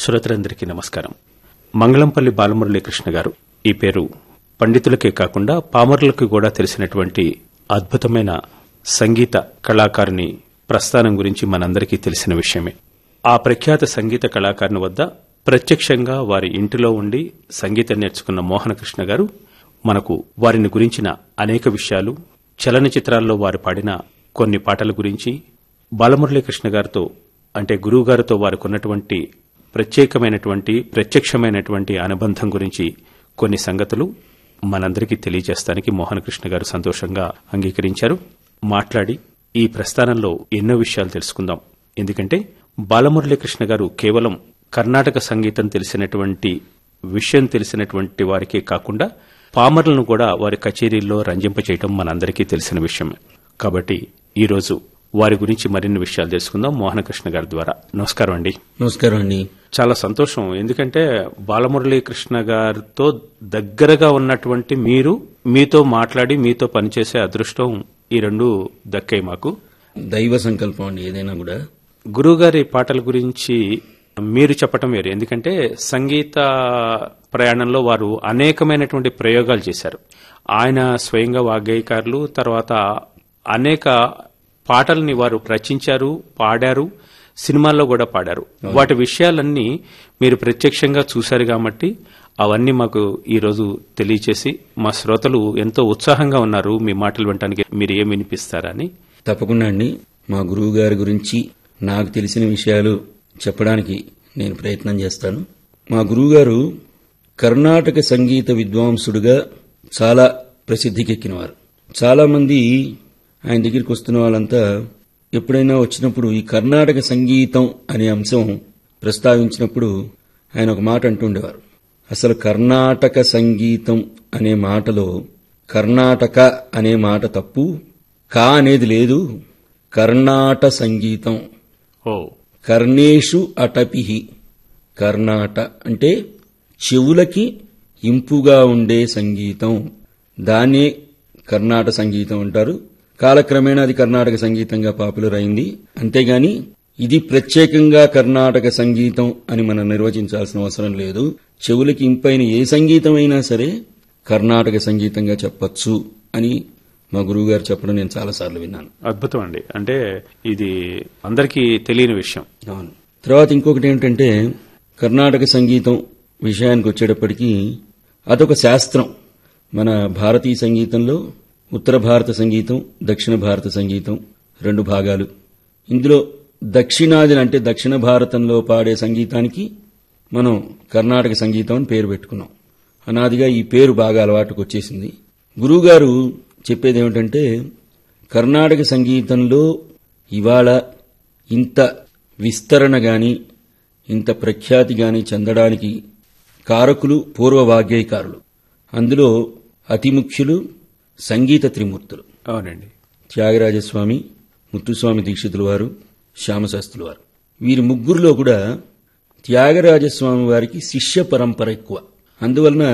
శ్రోతలందరికీ నమస్కారం మంగళంపల్లి బాలమురళీకృష్ణ గారు ఈ పేరు పండితులకే కాకుండా పామరులకు కూడా తెలిసినటువంటి అద్భుతమైన సంగీత కళాకారుని ప్రస్థానం గురించి మనందరికీ తెలిసిన విషయమే ఆ ప్రఖ్యాత సంగీత కళాకారుని వద్ద ప్రత్యక్షంగా వారి ఇంటిలో ఉండి సంగీతం నేర్చుకున్న మోహనకృష్ణ గారు మనకు వారిని గురించిన అనేక విషయాలు చలనచిత్రాల్లో వారు పాడిన కొన్ని పాటల గురించి బాలమురళీకృష్ణ గారితో అంటే గురువు గారితో వారికి ఉన్నటువంటి ప్రత్యేకమైనటువంటి ప్రత్యక్షమైనటువంటి అనుబంధం గురించి కొన్ని సంగతులు మనందరికీ తెలియజేస్తానికి మోహనకృష్ణ గారు సంతోషంగా అంగీకరించారు మాట్లాడి ఈ ప్రస్థానంలో ఎన్నో విషయాలు తెలుసుకుందాం ఎందుకంటే బాలమురళీకృష్ణ గారు కేవలం కర్ణాటక సంగీతం తెలిసినటువంటి విషయం తెలిసినటువంటి వారికే కాకుండా పామర్లను కూడా వారి కచేరీల్లో రంజింపచేయటం మనందరికీ తెలిసిన విషయమే కాబట్టి ఈరోజు వారి గురించి మరిన్ని విషయాలు తెలుసుకుందాం మోహనకృష్ణ గారి ద్వారా నమస్కారం అండి నమస్కారం అండి చాలా సంతోషం ఎందుకంటే బాలమురళీ కృష్ణ గారితో దగ్గరగా ఉన్నటువంటి మీరు మీతో మాట్లాడి మీతో పనిచేసే అదృష్టం ఈ రెండు దక్కాయి మాకు దైవ సంకల్పం అండి ఏదైనా కూడా గురువుగారి పాటల గురించి మీరు చెప్పటం వేరు ఎందుకంటే సంగీత ప్రయాణంలో వారు అనేకమైనటువంటి ప్రయోగాలు చేశారు ఆయన స్వయంగా వాగ్గేయకారులు తర్వాత అనేక పాటల్ని వారు రచించారు పాడారు సినిమాల్లో కూడా పాడారు వాటి విషయాలన్నీ మీరు ప్రత్యక్షంగా చూశారు కాబట్టి అవన్నీ మాకు ఈ రోజు తెలియచేసి మా శ్రోతలు ఎంతో ఉత్సాహంగా ఉన్నారు మీ మాటలు వినడానికి మీరు ఏం వినిపిస్తారని తప్పకుండా అండి మా గురువు గారి గురించి నాకు తెలిసిన విషయాలు చెప్పడానికి నేను ప్రయత్నం చేస్తాను మా గురువు గారు కర్ణాటక సంగీత విద్వాంసుడుగా చాలా ప్రసిద్ధికెక్కినవారు చాలా మంది ఆయన దగ్గరికి వస్తున్న వాళ్ళంతా ఎప్పుడైనా వచ్చినప్పుడు ఈ కర్ణాటక సంగీతం అనే అంశం ప్రస్తావించినప్పుడు ఆయన ఒక మాట అంటుండేవారు అసలు కర్ణాటక సంగీతం అనే మాటలో కర్ణాటక అనే మాట తప్పు కా అనేది లేదు కర్ణాట సంగీతం ఓ కర్ణేషు అటపిహి కర్ణాట అంటే చెవులకి ఇంపుగా ఉండే సంగీతం దాన్నే కర్ణాట సంగీతం అంటారు కాలక్రమేణా అది కర్ణాటక సంగీతంగా పాపులర్ అయింది అంతేగాని ఇది ప్రత్యేకంగా కర్ణాటక సంగీతం అని మనం నిర్వచించాల్సిన అవసరం లేదు చెవులకి ఇంపైన ఏ సంగీతం అయినా సరే కర్ణాటక సంగీతంగా చెప్పచ్చు అని మా గురువు గారు చెప్పడం నేను చాలాసార్లు విన్నాను అద్భుతం అండి అంటే ఇది అందరికీ తెలియని విషయం అవును తర్వాత ఇంకొకటి ఏంటంటే కర్ణాటక సంగీతం విషయానికి వచ్చేటప్పటికి అదొక శాస్త్రం మన భారతీయ సంగీతంలో ఉత్తర భారత సంగీతం దక్షిణ భారత సంగీతం రెండు భాగాలు ఇందులో దక్షిణాది అంటే దక్షిణ భారతంలో పాడే సంగీతానికి మనం కర్ణాటక సంగీతం అని పేరు పెట్టుకున్నాం అనాదిగా ఈ పేరు బాగా అలవాటుకు వచ్చేసింది గురువుగారు చెప్పేది ఏమిటంటే కర్ణాటక సంగీతంలో ఇవాళ ఇంత విస్తరణ గాని ఇంత ప్రఖ్యాతి గాని చెందడానికి కారకులు పూర్వ వాగ్గేయకారులు అందులో అతి ముఖ్యులు సంగీత త్రిమూర్తులు అవునండి త్యాగరాజస్వామి ముత్తుస్వామి దీక్షితుల వారు శ్యామశాస్త్రుల వారు వీరి ముగ్గురులో కూడా త్యాగరాజస్వామి వారికి శిష్య పరంపర ఎక్కువ అందువలన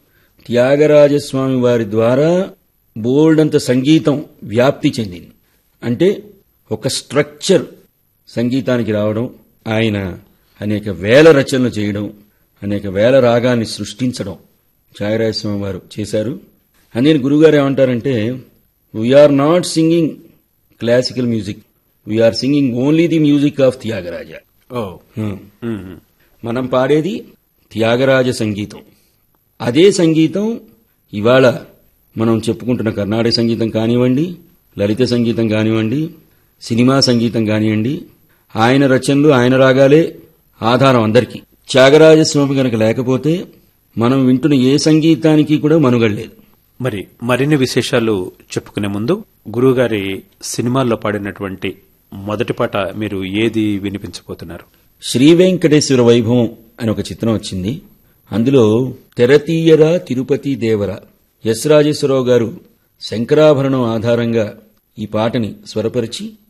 త్యాగరాజస్వామి వారి ద్వారా బోల్డంత సంగీతం వ్యాప్తి చెందింది అంటే ఒక స్ట్రక్చర్ సంగీతానికి రావడం ఆయన అనేక వేల రచనలు చేయడం అనేక వేల రాగాన్ని సృష్టించడం త్యాగరాజస్వామి వారు చేశారు అందుకని గురుగారు ఏమంటారంటే we're not singing classical music we're singing only the music of Tyagaraja oh hmm. Hmm. మనం పాడేది త్యాగరాజ సంగీతం అదే సంగీతం ఇవాళ మనం చెప్పుకుంటున్న కర్ణాటక సంగీతం కానివ్వండి లలిత సంగీతం కానివ్వండి సినిమా సంగీతం కానివ్వండి ఆయన రచనలు ఆయన రాగాలే ఆధారం అందరికీ త్యాగరాజస్వామి గనక లేకపోతే మనం వింటున్న ఏ సంగీతానికి కూడా మనుగడలేదు మరి మరిన్ని విశేషాలు చెప్పుకునే ముందు గురువుగారి సినిమాల్లో పాడినటువంటి మొదటి పాట మీరు ఏది వినిపించబోతున్నారు శ్రీ వెంకటేశ్వర వైభవం అని ఒక చిత్రం వచ్చింది అందులో తెరతీయరా తిరుపతి దేవర ఎస్ రాజేశ్వరరావు గారు శంకరాభరణం ఆధారంగా ఈ పాటని స్వరపరిచి